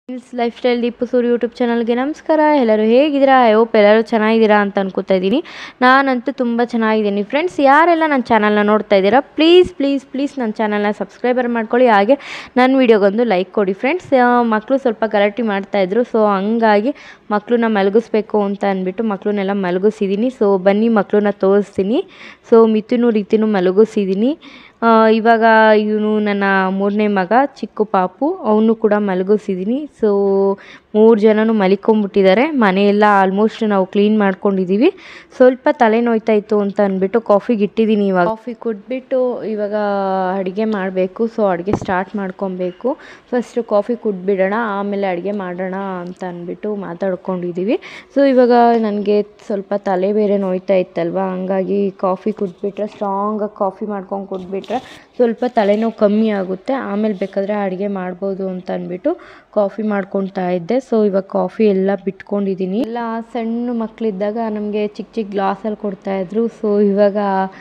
friends lifestyle Deepu Suri YouTube ಚಾನಲ್ಗೆ ನಮಸ್ಕಾರ ಎಲ್ಲರೂ ಹೇಗಿದ್ದೀರಾ ಐ ಹೋಪ್ ಎಲ್ಲರೂ ಚೆನ್ನಾಗಿದ್ದೀರಾ ಅಂತ ಅನ್ಕೋತಾ ಇದ್ದೀನಿ ನಾನಂತೂ ತುಂಬ ಚೆನ್ನಾಗಿದ್ದೀನಿ ಫ್ರೆಂಡ್ಸ್ ಯಾರೆಲ್ಲ ನನ್ನ ಚಾನಲ್ನ ನೋಡ್ತಾ ಇದ್ದೀರಾ ಪ್ಲೀಸ್ ಪ್ಲೀಸ್ ಪ್ಲೀಸ್ ನನ್ನ ಚಾನಲ್ನ ಸಬ್ಸ್ಕ್ರೈಬರ್ ಮಾಡ್ಕೊಳ್ಳಿ ಹಾಗೆ ನನ್ನ ವೀಡಿಯೋಗೊಂದು ಲೈಕ್ ಕೊಡಿ ಫ್ರೆಂಡ್ಸ್ ಮಕ್ಕಳು ಸ್ವಲ್ಪ ಗಲಾಟೆ ಮಾಡ್ತಾಯಿದ್ರು ಸೊ ಹಂಗಾಗಿ ಮಕ್ಕಳನ್ನ ಮಲಗಿಸ್ಬೇಕು ಅಂತ ಅಂದ್ಬಿಟ್ಟು ಮಕ್ಕಳನ್ನೆಲ್ಲ ಮಲಗಿಸಿದ್ದೀನಿ ಸೊ ಬನ್ನಿ ಮಕ್ಕಳನ್ನ ತೋರಿಸ್ತೀನಿ ಸೊ ಮಿಥುನು ರೀತಿನೂ ಮಲಗಿಸಿದ್ದೀನಿ ಆ, ಇವಾಗ ಇವನು ನನ್ನ ಮೂರನೇ ಮಗ ಚಿಕ್ಕ ಪಾಪು ಅವನು ಕೂಡ ಮಲಗಿಸಿದ್ದೀನಿ ಸೊ ಮೂರು ಜನನೂ ಮಲಿಕೊಂಬಿಟ್ಟಿದ್ದಾರೆ ಮನೆಯೆಲ್ಲ ಆಲ್ಮೋಸ್ಟ್ ನಾವು ಕ್ಲೀನ್ ಮಾಡ್ಕೊಂಡಿದ್ದೀವಿ ಸ್ವಲ್ಪ ತಲೆ ನೋಯ್ತಾ ಇತ್ತು ಅಂತ ಅಂದ್ಬಿಟ್ಟು ಕಾಫಿಗೆ ಇಟ್ಟಿದ್ದೀನಿ ಇವಾಗ ಕಾಫಿ ಕುಟ್ಬಿಟ್ಟು ಇವಾಗ ಅಡುಗೆ ಮಾಡಬೇಕು ಸೊ ಅಡುಗೆ ಸ್ಟಾರ್ಟ್ ಮಾಡ್ಕೊಬೇಕು ಫಸ್ಟು ಕಾಫಿ ಕುಟ್ಬಿಡೋಣ ಆಮೇಲೆ ಅಡುಗೆ ಮಾಡೋಣ ಅಂತ ಅಂದ್ಬಿಟ್ಟು ಮಾತಾಡ್ಕೊಂಡಿದ್ದೀವಿ ಸೊ ಇವಾಗ ನನಗೆ ಸ್ವಲ್ಪ ತಲೆ ಬೇರೆ ನೋಯ್ತಾ ಇತ್ತಲ್ವ ಹಂಗಾಗಿ ಕಾಫಿ ಕುಟ್ಬಿಟ್ರೆ ಸ್ಟ್ರಾಂಗಾಗಿ ಕಾಫಿ ಮಾಡ್ಕೊಂಡು ಕುಟ್ಬಿಟ್ರೆ ಸ್ವಲ್ಪ ತಲೆನೋವು ಕಮ್ಮಿ ಆಗುತ್ತೆ ಆಮೇಲೆ ಬೇಕಾದರೆ ಅಡುಗೆ ಮಾಡ್ಬೋದು ಅಂತ ಅಂದ್ಬಿಟ್ಟು ಕಾಫಿ ಮಾಡ್ಕೊತಾ ಇದ್ದೆ ಸೊ ಇವಾಗ ಕಾಫಿ ಎಲ್ಲ ಬಿಟ್ಕೊಂಡಿದ್ದೀನಿ ಎಲ್ಲ ಸಣ್ಣ ಮಕ್ಕಳಿದ್ದಾಗ ನಮಗೆ ಚಿಕ್ಕ ಚಿಕ್ಕ ಗ್ಲಾಸಲ್ಲಿ ಕೊಡ್ತಾಯಿದ್ರು ಸೊ ಇವಾಗ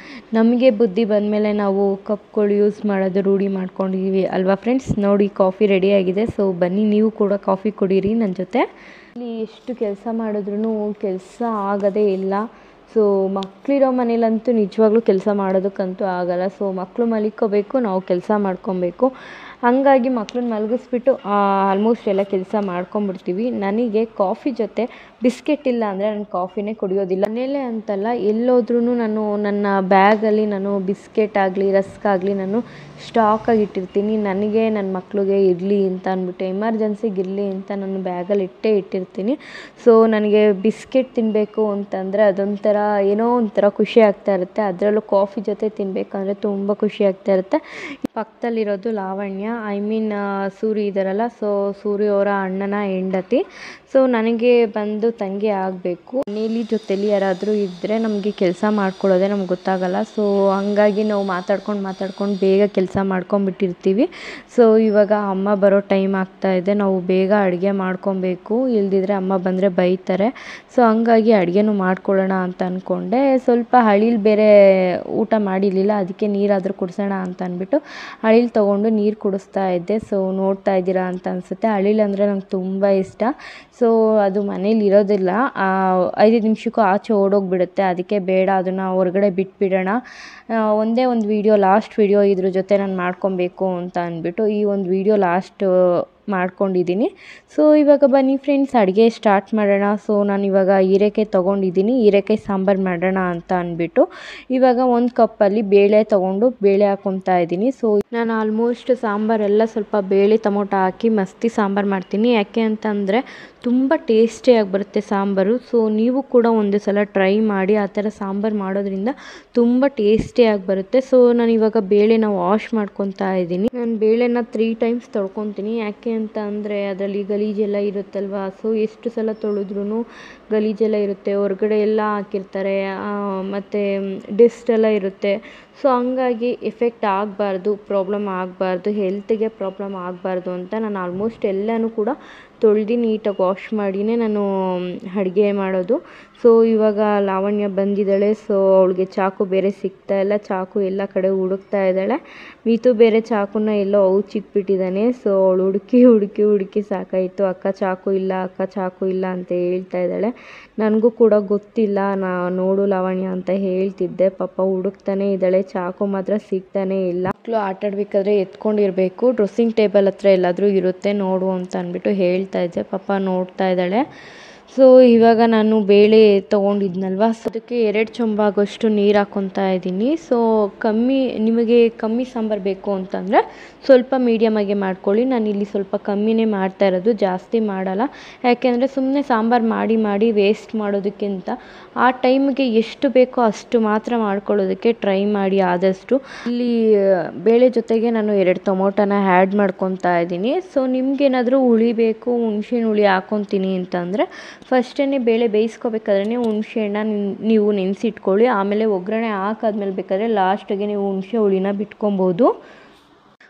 ನಮಗೆ ಬುದ್ಧಿ ಬಂದಮೇಲೆ ನಾವು ಕಪ್ಗಳು ಯೂಸ್ ಮಾಡೋದು ರೂಢಿ ಮಾಡ್ಕೊಂಡಿದ್ದೀವಿ ಅಲ್ವಾ ಫ್ರೆಂಡ್ಸ್ ನೋಡಿ ಕಾಫಿ ರೆಡಿಯಾಗಿದೆ ಸೊ ಬನ್ನಿ ನೀವು ಕೂಡ ಕಾಫಿ ಕುಡೀರಿ ನನ್ನ ಜೊತೆ ಇಲ್ಲಿ ಎಷ್ಟು ಕೆಲಸ ಮಾಡಿದ್ರೂ ಕೆಲಸ ಆಗೋದೇ ಇಲ್ಲ ಸೊ ಮಕ್ಕಳಿರೋ ಮನೇಲಂತೂ ನಿಜವಾಗ್ಲೂ ಕೆಲಸ ಮಾಡೋದಕ್ಕಂತೂ ಆಗಲ್ಲ ಸೊ ಮಕ್ಕಳು ಮಲಿಕೋಬೇಕು ನಾವು ಕೆಲಸ ಮಾಡ್ಕೊಬೇಕು ಹಂಗಾಗಿ ಮಕ್ಳನ್ನ ಮಲಗಿಸ್ಬಿಟ್ಟು ಆಲ್ಮೋಸ್ಟ್ ಎಲ್ಲ ಕೆಲಸ ಮಾಡ್ಕೊಂಬಿಡ್ತೀವಿ ನನಗೆ ಕಾಫಿ ಜೊತೆ ಬಿಸ್ಕೆಟ್ ಇಲ್ಲ ಅಂದರೆ ನಾನು ಕಾಫಿನೇ ಕುಡಿಯೋದಿಲ್ಲ ಮನೇಲೆ ಅಂತಲ್ಲ ಎಲ್ಲೋದ್ರೂ ನಾನು ನನ್ನ ಬ್ಯಾಗಲ್ಲಿ ನಾನು ಬಿಸ್ಕೆಟ್ ಆಗಲಿ ರಸ್ಕ್ ಆಗಲಿ ನಾನು ಸ್ಟಾಕಾಗಿ ಇಟ್ಟಿರ್ತೀನಿ ನನಗೆ ನನ್ನ ಮಕ್ಳಿಗೆ ಇರಲಿ ಅಂತ ಅಂದ್ಬಿಟ್ಟು ಎಮರ್ಜೆನ್ಸಿಗೆ ಇರಲಿ ಅಂತ ನಾನು ಬ್ಯಾಗಲ್ಲಿ ಇಟ್ಟೇ ಇಟ್ಟಿರ್ತೀನಿ ಸೊ ನನಗೆ ಬಿಸ್ಕೆಟ್ ತಿನ್ನಬೇಕು ಅಂತಂದರೆ ಅದೊಂಥರ ಏನೋ ಒಂಥರ ಖುಷಿ ಆಗ್ತಾ ಇರುತ್ತೆ ಅದರಲ್ಲೂ ಕಾಫಿ ಜೊತೆ ತಿನ್ನಬೇಕಂದ್ರೆ ತುಂಬ ಖುಷಿ ಆಗ್ತಾ ಇರುತ್ತೆ ಪಕ್ಕದಲ್ಲಿರೋದು ಲಾವಣ್ಯ ಐ ಮೀನ್ ಸೂರಿ ಇದ್ದಾರಲ್ಲ ಸೊ ಸೂರಿ ಅವರ ಅಣ್ಣನ ಹೆಂಡತಿ ಸೊ ನನಗೆ ಬಂದು ತಂಗಿ ಆಗಬೇಕು ಮನೇಲಿ ಜೊತೆಲಿ ಯಾರಾದರೂ ಇದ್ದರೆ ನಮಗೆ ಕೆಲಸ ಮಾಡ್ಕೊಳ್ಳೋದೇ ನಮ್ಗೆ ಗೊತ್ತಾಗಲ್ಲ ಸೊ ಹಂಗಾಗಿ ನಾವು ಮಾತಾಡ್ಕೊಂಡು ಮಾತಾಡ್ಕೊಂಡು ಬೇಗ ಕೆಲಸ ಮಾಡ್ಕೊಂಬಿಟ್ಟಿರ್ತೀವಿ ಸೊ ಇವಾಗ ಅಮ್ಮ ಬರೋ ಟೈಮ್ ಆಗ್ತಾ ಇದೆ ನಾವು ಬೇಗ ಅಡುಗೆ ಮಾಡ್ಕೊಬೇಕು ಇಲ್ದಿದ್ರೆ ಅಮ್ಮ ಬಂದರೆ ಬೈತಾರೆ ಸೊ ಹಂಗಾಗಿ ಅಡುಗೆನೂ ಮಾಡ್ಕೊಳ್ಳೋಣ ಅಂತ ಅಂದ್ಕೊಂಡೆ ಸ್ವಲ್ಪ ಹಳಿಲ್ ಬೇರೆ ಊಟ ಮಾಡಿರಲಿಲ್ಲ ಅದಕ್ಕೆ ನೀರಾದರೂ ಕುಡಿಸೋಣ ಅಂತ ಅಂದ್ಬಿಟ್ಟು ಹಳಿಲ್ ತೊಗೊಂಡು ನೀರು ಕುಡಿಸ್ತಾ ಇದ್ದೆ ಸೊ ನೋಡ್ತಾ ಇದ್ದೀರಾ ಅಂತ ಅನಿಸುತ್ತೆ ಹಳಿಲ್ ಅಂದರೆ ನಂಗೆ ತುಂಬ ಇಷ್ಟ ಸೊ ಅದು ಮನೇಲಿ ಇರೋದಿಲ್ಲ ಆ, ಐದು ನಿಮಿಷಕ್ಕೂ ಆಚೆ ಓಡೋಗ್ಬಿಡುತ್ತೆ ಅದಕ್ಕೆ ಬೇಡ ಅದನ್ನು ಹೊರಗಡೆ ಬಿಟ್ಬಿಡೋಣ ಆ, ಒಂದೇ ಒಂದು ವೀಡಿಯೋ ಲಾಸ್ಟ್ ವೀಡಿಯೋ ಇದ್ರ ಜೊತೆ ನಾನು ಮಾಡ್ಕೊಬೇಕು ಅಂತ ಅಂದ್ಬಿಟ್ಟು ಈ ಒಂದು ವೀಡಿಯೋ ಲಾಸ್ಟ್ ಮಾಡ್ಕೊಂಡಿದ್ದೀನಿ ಸೊ ಇವಾಗ ಬನ್ನಿ ಫ್ರೆಂಡ್ಸ್ ಅಡುಗೆ ಸ್ಟಾರ್ಟ್ ಮಾಡೋಣ ಸೊ ನಾನು ಇವಾಗ ಹೀರೆಕಾಯಿ ತೊಗೊಂಡಿದ್ದೀನಿ ಹೀರೆಕಾಯಿ ಸಾಂಬಾರು ಮಾಡೋಣ ಅಂತ ಅಂದ್ಬಿಟ್ಟು ಇವಾಗ ಒಂದು ಕಪ್ಪಲ್ಲಿ ಬೇಳೆ ತೊಗೊಂಡು ಬೇಳೆ ಹಾಕ್ಕೊತಾ ಇದ್ದೀನಿ ಸೊ ನಾನು ಆಲ್ಮೋಸ್ಟ್ ಸಾಂಬಾರೆಲ್ಲ ಸ್ವಲ್ಪ ಬೇಳೆ ಟೊಮೊಟೊ ಹಾಕಿ ಮಸ್ತಿ ಸಾಂಬಾರು ಮಾಡ್ತೀನಿ ಯಾಕೆ ಅಂತಂದರೆ ತುಂಬ ಟೇಸ್ಟಿಯಾಗಿ ಬರುತ್ತೆ ಸಾಂಬಾರು ಸೊ ನೀವು ಕೂಡ ಒಂದು ಸಲ ಟ್ರೈ ಮಾಡಿ ಆ ಥರ ಸಾಂಬಾರು ಮಾಡೋದ್ರಿಂದ ತುಂಬ ಟೇಸ್ಟಿಯಾಗಿ ಬರುತ್ತೆ ಸೊ ನಾನು ಇವಾಗ ಬೇಳೆನ ವಾಶ್ ಮಾಡ್ಕೊತಾ ಇದ್ದೀನಿ ನಾನು ಬೇಳೆನ ತ್ರೀ ಟೈಮ್ಸ್ ತೊಳ್ಕೊತೀನಿ ಯಾಕೆ ಅಂತ ಅಂದರೆ ಅದರಲ್ಲಿ ಗಲೀಜೆಲ್ಲ ಇರುತ್ತಲ್ವಾ ಸೊ ಎಷ್ಟು ಸಲ ತೊಳೆದ್ರೂ ಗಲೀಜೆಲ್ಲ ಇರುತ್ತೆ ಹೊರಗಡೆ ಎಲ್ಲ ಹಾಕಿರ್ತಾರೆ ಮತ್ತು ಡೆಸ್ಟ್ ಎಲ್ಲ ಇರುತ್ತೆ ಸೊ ಹಂಗಾಗಿ ಎಫೆಕ್ಟ್ ಆಗಬಾರ್ದು ಪ್ರಾಬ್ಲಮ್ ಆಗಬಾರ್ದು ಹೆಲ್ತಿಗೆ ಪ್ರಾಬ್ಲಮ್ ಆಗಬಾರ್ದು ಅಂತ ನಾನು ಆಲ್ಮೋಸ್ಟ್ ಎಲ್ಲನೂ ಕೂಡ ತೊಳೆದು ನೀಟಾಗಿ ವಾಶ್ ಮಾಡಿನೇ ನಾನು ಅಡುಗೆ ಮಾಡೋದು ಸೊ ಇವಾಗ ಲಾವಣ್ಯ ಬಂದಿದ್ದಾಳೆ ಸೊ ಅವಳಿಗೆ ಚಾಕು ಬೇರೆ ಸಿಗ್ತಾ ಇಲ್ಲ ಚಾಕು ಎಲ್ಲ ಕಡೆ ಹುಡುಕ್ತಾ ಇದ್ದಾಳೆ ಮೀತು ಬೇರೆ ಚಾಕುನ ಎಲ್ಲೋ ಔಚಿಕ್ಬಿಟ್ಟಿದ್ದಾನೆ ಸೊ ಅವಳು ಹುಡುಕಿ ಹುಡುಕಿ ಹುಡುಕಿ ಸಾಕಾಯಿತು ಅಕ್ಕ ಚಾಕು ಇಲ್ಲ ಅಕ್ಕ ಚಾಕು ಇಲ್ಲ ಅಂತ ಹೇಳ್ತಾ ಇದ್ದಾಳೆ ನನಗೂ ಕೂಡ ಗೊತ್ತಿಲ್ಲ ನಾ ನೋಡು ಲಾವಣ್ಯ ಅಂತ ಹೇಳ್ತಿದ್ದೆ ಪಾಪ ಹುಡುಕ್ತಾನೆ ಇದ್ದಾಳೆ ಚಾಕು ಮಾತ್ರ ಸಿಗ್ತಾನೆ ಇಲ್ಲ ಮಕ್ಕಳು ಆಟ ಆಡ್ಬೇಕಾದ್ರೆ ಎತ್ಕೊಂಡಿರಬೇಕು ಡ್ರೆಸ್ಸಿಂಗ್ ಟೇಬಲ್ ಹತ್ರ ಎಲ್ಲಾದರೂ ಇರುತ್ತೆ ನೋಡು ಅಂತ ಅಂದ್ಬಿಟ್ಟು ಹೇಳ್ತಾ ಇದ್ದೆ ಪಾಪ ನೋಡ್ತಾ ಇದ್ದಾಳೆ ಸೊ ಇವಾಗ ನಾನು ಬೇಳೆ ತೊಗೊಂಡಿದ್ನಲ್ವ ಸೊ ಅದಕ್ಕೆ ಎರಡು ಚೊಂಬ ಆಗೋಷ್ಟು ನೀರು ಹಾಕ್ಕೊತಾ ಇದ್ದೀನಿ ಸೊ ಕಮ್ಮಿ ನಿಮಗೆ ಕಮ್ಮಿ ಸಾಂಬಾರು ಬೇಕು ಅಂತಂದರೆ ಸ್ವಲ್ಪ ಮೀಡಿಯಮಾಗೆ ಮಾಡ್ಕೊಳ್ಳಿ ನಾನು ಇಲ್ಲಿ ಸ್ವಲ್ಪ ಕಮ್ಮಿನೇ ಮಾಡ್ತಾ ಇರೋದು ಜಾಸ್ತಿ ಮಾಡಲ್ಲ ಯಾಕೆಂದರೆ ಸುಮ್ಮನೆ ಸಾಂಬಾರು ಮಾಡಿ ಮಾಡಿ ವೇಸ್ಟ್ ಮಾಡೋದಕ್ಕಿಂತ ಆ ಟೈಮಿಗೆ ಎಷ್ಟು ಬೇಕೋ ಅಷ್ಟು ಮಾತ್ರ ಮಾಡ್ಕೊಳ್ಳೋದಕ್ಕೆ ಟ್ರೈ ಮಾಡಿ ಆದಷ್ಟು ಇಲ್ಲಿ ಬೇಳೆ ಜೊತೆಗೆ ನಾನು ಎರಡು ಟೊಮೊಟೊನ ಆ್ಯಡ್ ಮಾಡ್ಕೊತಾ ಇದ್ದೀನಿ ಸೊ ನಿಮ್ಗೇನಾದರೂ ಹುಳಿ ಬೇಕು ಹುಣ್ಸೆಹಣ್ಣು ಹುಳಿ ಹಾಕ್ಕೊತೀನಿ ಅಂತಂದರೆ ಫಸ್ಟೇ ಬೇಳೆ ಬೇಯಿಸ್ಕೋಬೇಕಾದ್ರೆ ಹುಣಸೆ ಹಣ್ಣ ನೀವು ನೆನೆಸಿಟ್ಕೊಳ್ಳಿ ಆಮೇಲೆ ಒಗ್ಗರಣೆ ಹಾಕಾದ್ಮೇಲೆ ಬೇಕಾದರೆ ಲಾಸ್ಟಿಗೆ ನೀವು ಹುಣಸೆ ಹುಳಿನ ಬಿಟ್ಕೊಬೋದು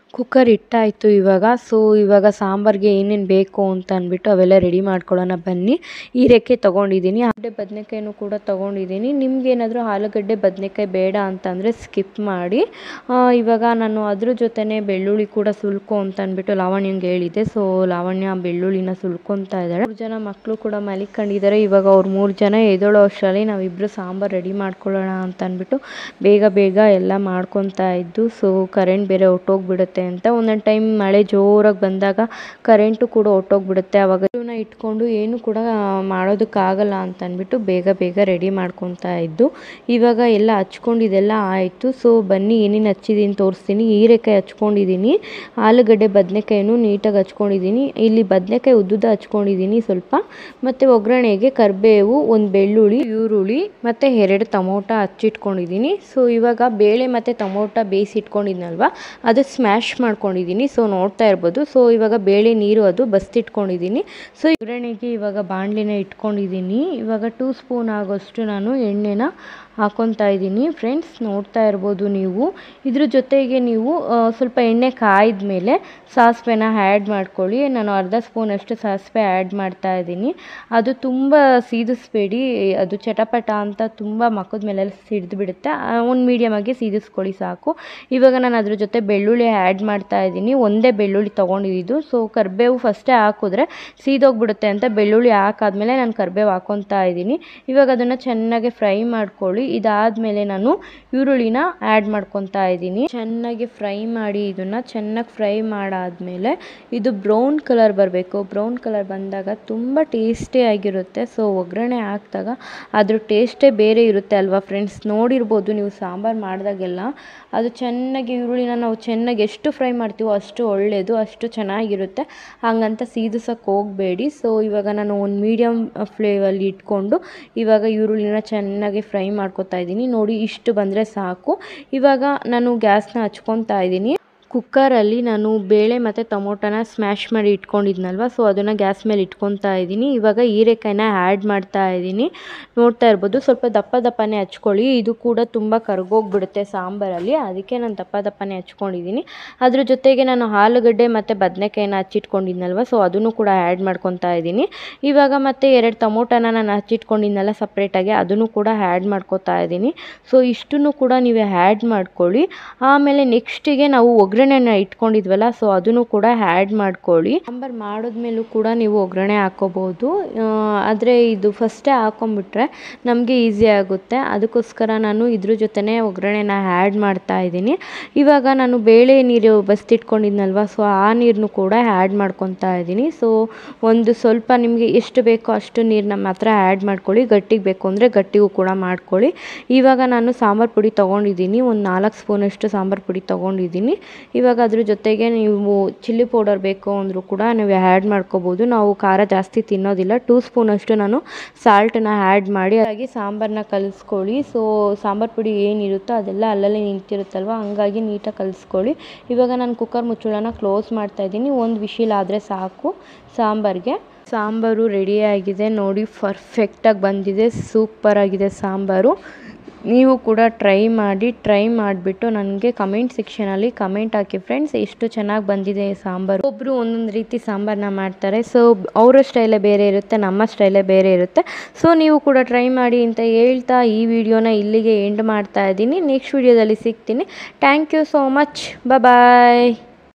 ಕುಕ್ಕರ್ ಇಟ್ಟಾಯಿತು ಇವಾಗ ಸೊ ಇವಾಗ ಸಾಂಬಾರಿಗೆ ಏನೇನು ಬೇಕು ಅಂತ ಅಂದ್ಬಿಟ್ಟು ಅವೆಲ್ಲ ರೆಡಿ ಮಾಡ್ಕೊಳ್ಳೋಣ ಬನ್ನಿ ಹೀರೆಕಾಯಿ ತೊಗೊಂಡಿದ್ದೀನಿ ಆಲೂಗಡ್ಡೆ ಬದನೆಕಾಯಿನೂ ಕೂಡ ತೊಗೊಂಡಿದ್ದೀನಿ ನಿಮ್ಗೇನಾದರೂ ಆಲೂಗಡ್ಡೆ ಬದನೆಕಾಯಿ ಬೇಡ ಅಂತಂದರೆ ಸ್ಕಿಪ್ ಮಾಡಿ ಆ, ಇವಾಗ ನಾನು ಅದ್ರ ಜೊತೆನೇ ಬೆಳ್ಳುಳ್ಳಿ ಕೂಡ ಸುಲ್ಕೊ ಅಂತ ಅಂದ್ಬಿಟ್ಟು ಲಾವಣ್ಯಂಗೆ ಹೇಳಿದ್ದೆ ಸೊ ಲಾವಣ್ಯ ಬೆಳ್ಳುಳ್ಳಿನ ಸುಲ್ಕೊತಾ ಇದ್ದಾಳೆ ಮೂರು ಜನ ಮಕ್ಕಳು ಕೂಡ ಮಲಿಕೊಂಡಿದ್ದಾರೆ ಇವಾಗ ಅವ್ರು ಮೂರು ಜನ ಎದ್ದೇಳೋ ಅಷ್ಟರಲ್ಲಿ ನಾವಿಬ್ಬರು ಸಾಂಬಾರು ರೆಡಿ ಮಾಡ್ಕೊಳ್ಳೋಣ ಅಂತ ಅಂದ್ಬಿಟ್ಟು ಬೇಗ ಬೇಗ ಎಲ್ಲ ಮಾಡ್ಕೊತಾ ಇದ್ದು ಸೊ ಕರೆಂಟ್ ಬೇರೆ ಹೊಟ್ಟೋಗ್ಬಿಡುತ್ತೆ ಅಂತ ಒಂದೊಂದು ಟೈಮ್ ಮಳೆ ಜೋರಾಗಿ ಬಂದಾಗ ಕರೆಂಟು ಕೂಡ ಹೊಟ್ಟೋಗ್ಬಿಡುತ್ತೆ ಅವಾಗ ಇವನ್ನ ಇಟ್ಕೊಂಡು ಏನು ಕೂಡ ಮಾಡೋದಕ್ಕಾಗಲ್ಲ ಅಂತ ಅಂದ್ಬಿಟ್ಟು ಬೇಗ ಬೇಗ ರೆಡಿ ಮಾಡ್ಕೊತಾ ಇದ್ದು ಇವಾಗ ಎಲ್ಲ ಹಚ್ಕೊಂಡಿದ್ದೆಲ್ಲ ಆಯಿತು ಸೊ ಬನ್ನಿ ಏನೇನು ಹಚ್ಚಿದ್ದೀನಿ ತೋರಿಸ್ತೀನಿ ಹೀರೆಕಾಯಿ ಹಚ್ಕೊಂಡಿದ್ದೀನಿ ಆಲೂಗಡ್ಡೆ ಬದನೆಕಾಯಿನೂ ನೀಟಾಗಿ ಹಚ್ಕೊಂಡಿದ್ದೀನಿ ಇಲ್ಲಿ ಬದನೆಕಾಯಿ ಉದ್ದುದ ಹಚ್ಕೊಂಡಿದ್ದೀನಿ ಸ್ವಲ್ಪ ಮತ್ತು ಒಗ್ಗರಣೆಗೆ ಕರಿಬೇವು ಒಂದು ಬೆಳ್ಳುಳ್ಳಿ ಈರುಳ್ಳಿ ಮತ್ತು ಎರಡು ಟೊಮೊಟೊ ಹಚ್ಚಿಟ್ಕೊಂಡಿದ್ದೀನಿ ಸೊ ಇವಾಗ ಬೇಳೆ ಮತ್ತು ಟೊಮೊಟೊ ಬೇಯಿಸಿಟ್ಕೊಂಡಿದ್ನಲ್ವ ಅದು ಸ್ಮ್ಯಾಶ್ ಮಾಡ್ಕೊಂಡಿದ್ದೀನಿ ಸೊ ನೋಡ್ತಾ ಇರ್ಬೋದು ಸೊ ಇವಾಗ ಬೇಳೆ ನೀರು ಅದು ಬಸ್ತಿಟ್ಕೊಂಡಿದ್ದೀನಿ ಸೊ ಒಗ್ಗರಣೆಗೆ ಇವಾಗ ಬಾಣಲಿನ ಇಟ್ಕೊಂಡಿದ್ದೀನಿ ಇವಾಗ ಟೂ ಸ್ಪೂನ್ ಆಗೋಷ್ಟು ನಾನು ಎಣ್ಣೆನ ಹಾಕ್ಕೊತಾ ಇದ್ದೀನಿ ಫ್ರೆಂಡ್ಸ್ ನೋಡ್ತಾ ಇರ್ಬೋದು ನೀವು ಇದ್ರ ಜೊತೆಗೆ ನೀವು ಆ, ಸ್ವಲ್ಪ ಎಣ್ಣೆ ಕಾಯ್ದ ಮೇಲೆ ಸಾಸಿವೆನ ಆ್ಯಡ್ ಮಾಡ್ಕೊಳ್ಳಿ ನಾನು ಅರ್ಧ ಸ್ಪೂನಷ್ಟು ಸಾಸಿವೆ ಆ್ಯಡ್ ಮಾಡ್ತಾ ಇದ್ದೀನಿ ಅದು ತುಂಬ ಸೀದಿಸ್ಬೇಡಿ ಅದು ಚಟಪಟ ಅಂತ ತುಂಬ ಮಕ್ಕದ ಮೇಲೆಲ್ಲ ಸಿಡ್ದು ಬಿಡುತ್ತೆ ಒಂದು ಮೀಡಿಯಮಾಗಿ ಸೀದಿಸ್ಕೊಳ್ಳಿ ಸಾಕು ಇವಾಗ ನಾನು ಅದ್ರ ಜೊತೆ ಬೆಳ್ಳುಳ್ಳಿ ಆ್ಯಡ್ ಮಾಡ್ತಾ ಇದ್ದೀನಿ ಒಂದೇ ಬೆಳ್ಳುಳ್ಳಿ ತೊಗೊಂಡಿದ್ದು ಸೊ ಕರಿಬೇವು ಫಸ್ಟೇ ಹಾಕಿದ್ರೆ ಸೀದೋಗ್ಬಿಡುತ್ತೆ ಅಂತ ಬೆಳ್ಳುಳ್ಳಿ ಹಾಕಾದ್ಮೇಲೆ ನಾನು ಕರಿಬೇವು ಹಾಕ್ಕೊತಾ ಇದ್ದೀನಿ ಇವಾಗ ಅದನ್ನು ಚೆನ್ನಾಗಿ ಫ್ರೈ ಮಾಡ್ಕೊಳ್ಳಿ ಇದಾದಮೇಲೆ ನಾನು ಈರುಳ್ಳಿನ ಆ್ಯಡ್ ಮಾಡ್ಕೊತಾ ಇದ್ದೀನಿ ಚೆನ್ನಾಗಿ ಫ್ರೈ ಮಾಡಿ ಇದನ್ನು ಚೆನ್ನಾಗಿ ಫ್ರೈ ಮಾಡಾದ್ಮೇಲೆ ಇದು ಬ್ರೌನ್ ಕಲರ್ ಬರಬೇಕು ಬ್ರೌನ್ ಕಲರ್ ಬಂದಾಗ ತುಂಬ ಟೇಸ್ಟಿಯಾಗಿರುತ್ತೆ ಸೊ ಒಗ್ಗರಣೆ ಹಾಕಿದಾಗ ಅದ್ರ ಟೇಸ್ಟೇ ಬೇರೆ ಇರುತ್ತೆ ಅಲ್ವಾ ಫ್ರೆಂಡ್ಸ್ ನೋಡಿರ್ಬೋದು ನೀವು ಸಾಂಬಾರು ಮಾಡಿದಾಗೆಲ್ಲ ಅದು ಚೆನ್ನಾಗಿ ಈರುಳ್ಳಿನ ನಾವು ಚೆನ್ನಾಗಿ ಎಷ್ಟು ಫ್ರೈ ಮಾಡ್ತೀವೋ ಅಷ್ಟು ಒಳ್ಳೆಯದು ಅಷ್ಟು ಚೆನ್ನಾಗಿರುತ್ತೆ ಹಂಗಂತ ಸೀದಿಸೋಕೆ ಹೋಗಬೇಡಿ ಸೊ ಇವಾಗ ನಾನು ಒಂದು ಮೀಡಿಯಮ್ ಫ್ಲೇವಲ್ಲಿ ಇಟ್ಕೊಂಡು ಇವಾಗ ಈರುಳ್ಳಿನ ಚೆನ್ನಾಗಿ ಫ್ರೈ ಮಾಡ್ಕೊತಾ ಇದ್ದೀನಿ ನೋಡಿ ಇಷ್ಟು ಬಂದರೆ ಸಾಕು ಇವಾಗ ನಾನು ಗ್ಯಾಸ್ನ ಹಚ್ಕೊತಾ ಇದ್ದೀನಿ ಕುಕ್ಕರಲ್ಲಿ ನಾನು ಬೇಳೆ ಮತ್ತು ಟೊಮೊಟೊನ ಸ್ಮ್ಯಾಶ್ ಮಾಡಿ ಇಟ್ಕೊಂಡಿದ್ನಲ್ವ ಸೊ ಅದನ್ನು ಗ್ಯಾಸ್ ಮೇಲೆ ಇಟ್ಕೊತಾ ಇದ್ದೀನಿ ಇವಾಗ ಹೀರೆಕಾಯಿನ ಆ್ಯಡ್ ಮಾಡ್ತಾ ಇದ್ದೀನಿ ನೋಡ್ತಾ ಇರ್ಬೋದು ಸ್ವಲ್ಪ ದಪ್ಪ ದಪ್ಪನೇ ಹಚ್ಕೊಳ್ಳಿ ಇದು ಕೂಡ ತುಂಬ ಕರ್ಗೋಗ್ಬಿಡುತ್ತೆ ಸಾಂಬಾರಲ್ಲಿ ಅದಕ್ಕೆ ನಾನು ದಪ್ಪ ದಪ್ಪನೇ ಹಚ್ಕೊಂಡಿದ್ದೀನಿ ಅದ್ರ ಜೊತೆಗೆ ನಾನು ಆಲೂಗಡ್ಡೆ ಮತ್ತು ಬದನೆಕಾಯಿನ ಹಚ್ಚಿಟ್ಕೊಂಡಿದ್ನಲ್ವ ಸೊ ಅದನ್ನು ಕೂಡ ಆ್ಯಡ್ ಮಾಡ್ಕೊತಾ ಇದ್ದೀನಿ ಇವಾಗ ಮತ್ತೆ ಎರಡು ಟೊಮೊಟೊನ ನಾನು ಹಚ್ಚಿಟ್ಕೊಂಡಿದ್ನಲ್ಲ ಸಪ್ರೇಟಾಗಿ ಅದನ್ನು ಕೂಡ ಆ್ಯಡ್ ಮಾಡ್ಕೊತಾ ಇದ್ದೀನಿ ಸೊ ಇಷ್ಟನ್ನು ಕೂಡ ನೀವು ಆ್ಯಡ್ ಮಾಡ್ಕೊಳ್ಳಿ ಆಮೇಲೆ ನೆಕ್ಸ್ಟಿಗೆ ನಾವು ಒಗ್ಗರಣೆನ ಇಟ್ಕೊಂಡಿದ್ವಲ್ಲ ಸೊ ಅದನ್ನು ಕೂಡ ಆ್ಯಡ್ ಮಾಡ್ಕೊಳ್ಳಿ ಸಾಂಬಾರು ಮಾಡಿದ್ಮೇಲೂ ಕೂಡ ನೀವು ಒಗ್ಗರಣೆ ಹಾಕೋಬೋದು ಆದರೆ ಇದು ಫಸ್ಟೇ ಹಾಕೊಂಬಿಟ್ರೆ ನಮಗೆ ಈಸಿ ಆಗುತ್ತೆ ಅದಕ್ಕೋಸ್ಕರ ನಾನು ಇದ್ರ ಜೊತೆನೇ ಒಗ್ಗರಣೆನ ಆ್ಯಡ್ ಮಾಡ್ತಾ ಇದ್ದೀನಿ ಇವಾಗ ನಾನು ಬೇಳೆ ನೀರು ಬಸ್ತಿಟ್ಕೊಂಡಿದ್ನಲ್ವ ಸೊ ಆ ನೀರನ್ನು ಕೂಡ ಆ್ಯಡ್ ಮಾಡ್ಕೊತಾ ಇದ್ದೀನಿ ಸೊ ಒಂದು ಸ್ವಲ್ಪ ನಿಮಗೆ ಎಷ್ಟು ಬೇಕೋ ಅಷ್ಟು ನೀರನ್ನ ಮಾತ್ರ ಆ್ಯಡ್ ಮಾಡ್ಕೊಳ್ಳಿ ಗಟ್ಟಿಗೆ ಬೇಕು ಅಂದರೆ ಗಟ್ಟಿಗೂ ಕೂಡ ಮಾಡ್ಕೊಳ್ಳಿ ಇವಾಗ ನಾನು ಸಾಂಬಾರು ಪುಡಿ ತೊಗೊಂಡಿದ್ದೀನಿ ಒಂದು ನಾಲ್ಕು ಸ್ಪೂನಷ್ಟು ಸಾಂಬಾರು ಪುಡಿ ತೊಗೊಂಡಿದ್ದೀನಿ ಇವಾಗ ಅದ್ರ ಜೊತೆಗೆ ನೀವು ಚಿಲ್ಲಿ ಪೌಡರ್ ಬೇಕು ಅಂದರೂ ಕೂಡ ನೀವು ಆ್ಯಡ್ ಮಾಡ್ಕೋಬೋದು ನಾವು ಖಾರ ಜಾಸ್ತಿ ತಿನ್ನೋದಿಲ್ಲ ಟೂ ಸ್ಪೂನಷ್ಟು ನಾನು ಸಾಲ್ಟನ್ನ ಆ್ಯಡ್ ಮಾಡಿ ಹಾಗೆ ಸಾಂಬಾರನ್ನ ಕಲಿಸ್ಕೊಳ್ಳಿ ಸೊ ಸಾಂಬಾರು ಪುಡಿ ಏನಿರುತ್ತೋ ಅದೆಲ್ಲ ಅಲ್ಲಲ್ಲೇ ನಿಂತಿರುತ್ತಲ್ವ ಹಂಗಾಗಿ ನೀಟಾಗಿ ಕಲಿಸ್ಕೊಳ್ಳಿ ಇವಾಗ ನಾನು ಕುಕ್ಕರ್ ಮುಚ್ಚಳನ ಕ್ಲೋಸ್ ಮಾಡ್ತಾ ಇದ್ದೀನಿ ಒಂದು ವಿಶಿಲ್ ಆದರೆ ಸಾಕು ಸಾಂಬಾರಿಗೆ ಸಾಂಬಾರು ರೆಡಿಯಾಗಿದೆ ನೋಡಿ ಪರ್ಫೆಕ್ಟಾಗಿ ಬಂದಿದೆ ಸೂಪರಾಗಿದೆ ಸಾಂಬಾರು ನೀವು ಕೂಡ ಟ್ರೈ ಮಾಡಿ ಟ್ರೈ ಮಾಡಿಬಿಟ್ಟು ನನಗೆ ಕಮೆಂಟ್ ಸೆಕ್ಷನಲ್ಲಿ ಕಮೆಂಟ್ ಹಾಕಿ ಫ್ರೆಂಡ್ಸ್ ಎಷ್ಟು ಚೆನ್ನಾಗಿ ಬಂದಿದೆ ಈ ಸಾಂಬಾರು ಒಬ್ಬರು ಒಂದೊಂದು ರೀತಿ ಸಾಂಬಾರನ್ನ ಮಾಡ್ತಾರೆ ಸೊ ಅವರ ಸ್ಟೈಲೇ ಬೇರೆ ಇರುತ್ತೆ ನಮ್ಮ ಸ್ಟೈಲೇ ಬೇರೆ ಇರುತ್ತೆ ಸೊ ನೀವು ಕೂಡ ಟ್ರೈ ಮಾಡಿ ಅಂತ ಹೇಳ್ತಾ ಈ ವಿಡಿಯೋನ ಇಲ್ಲಿಗೆ ಎಂಡ್ ಮಾಡ್ತಾ ಇದ್ದೀನಿ ನೆಕ್ಸ್ಟ್ ವಿಡಿಯೋದಲ್ಲಿ ಸಿಗ್ತೀನಿ thank you so much bye